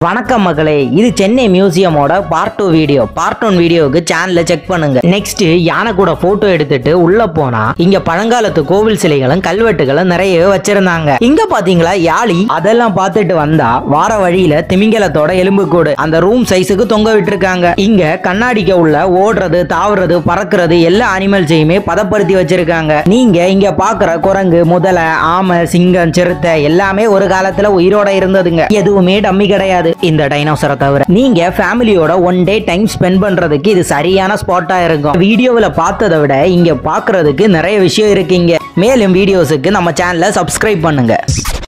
வணக்கம் மக்களே இது சென்னை மியூசியமோட part two video part one வீடியோவுக்கு சேனல்ல செக் பண்ணுங்க நெக்ஸ்ட் யானை கூட போட்டோ எடுத்துட்டு உள்ள போனா இங்க பழங்காலத்து கோவில் சிலைகளும் கல்வெட்டுகளும் நிறையவே வச்சிருந்தாங்க இங்க பாத்தீங்களா யாழி அதெல்லாம் பார்த்துட்டு வந்தா வார வழியில திமிங்கலத்தோட எலும்புக்கூடு அந்த ரூம் சைஸுக்கு தொங்க விட்டுருக்காங்க இங்க கண்ணாடிக்க உள்ள ஓடுறது தாவுறது பறக்கிறது எல்லா அனிமல்ஸையுமே பதப்படுத்தி வச்சிருக்காங்க நீங்க இங்க பாக்குற குரங்கு முதலை ஆமை சிங்கம் சிறுத்தை எல்லாமே ஒரு காலத்துல உயிரோட இருந்ததுங்க எதுவுமே டம்மி கிடையாது இந்த டைனோசரை தவிர நீங்க ஃபேமிலியோட ஒன் டே டைம் ஸ்பெண்ட் பண்றதுக்கு இது சரியான ஸ்பாட்டா இருக்கும் வீடியோவில் பார்த்ததை விட இங்க பார்க்கிறதுக்கு நிறைய விஷயம் இருக்குங்க மேலும் வீடியோஸுக்கு நம்ம சேனலை சப்ஸ்கிரைப் பண்ணுங்க